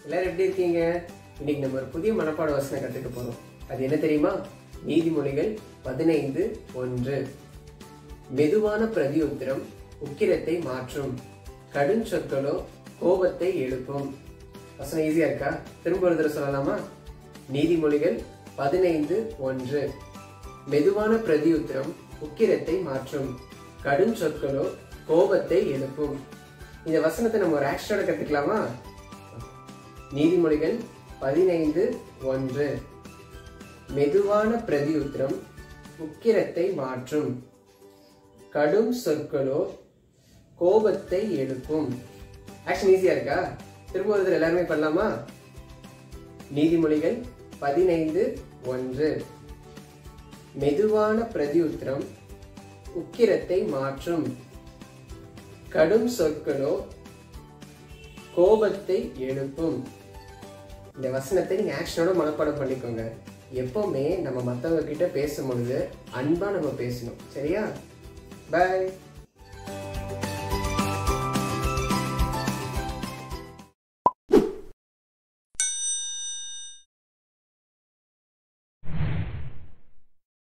எல்லாரும் எப்படி இருக்கீங்க இன்னைக்கு நம்ம ஒரு புதிய மனப்பாட வசனம் கத்துக்க போறோம் அது என்ன தெரியுமா நீதிமொழிகள் பதினைந்து ஒன்று மெதுவான பிரதியுத்திரம் உக்கிரத்தை மாற்றும் கடும் சொற்களோ கோபத்தை எழுப்பும் வசனம் ஈஸியா இருக்கா திரும்ப ஒரு தடவை சொல்லலாமா நீதிமொழிகள் பதினைந்து ஒன்று மெதுவான பிரதியுத்திரம் உக்கிரத்தை மாற்றும் கடும் சொற்களோ கோபத்தை எழுப்பும் இந்த வசனத்தை நம்ம ஒரு ஆக்ஷனோட கத்துக்கலாமா நீதிமொழிகள் பதினைந்து ஒன்று மெதுவான பிரதியுத்திரம் உக்கிரத்தை மாற்றும் கடும் சொற்களோ கோபத்தை எழுப்பும் ஆக்ஷன் ஈஸியா இருக்கா திரும்ப ஒரு தடவை எல்லாருமே பண்ணலாமா நீதிமொழிகள் பதினைந்து ஒன்று மெதுவான பிரதியுத்திரம் உக்கிரத்தை மாற்றும் கடும் சொற்களோ கோபத்தை எழுப்பும் இந்த வசனத்தை நீங்க ஆக்ஷனோட மனப்பாடம் பண்ணிக்கோங்க எப்பவுமே நம்ம மத்தவங்க கிட்ட பேசும் பொழுது அன்பா நம்ம பேசணும் சரியா பாய்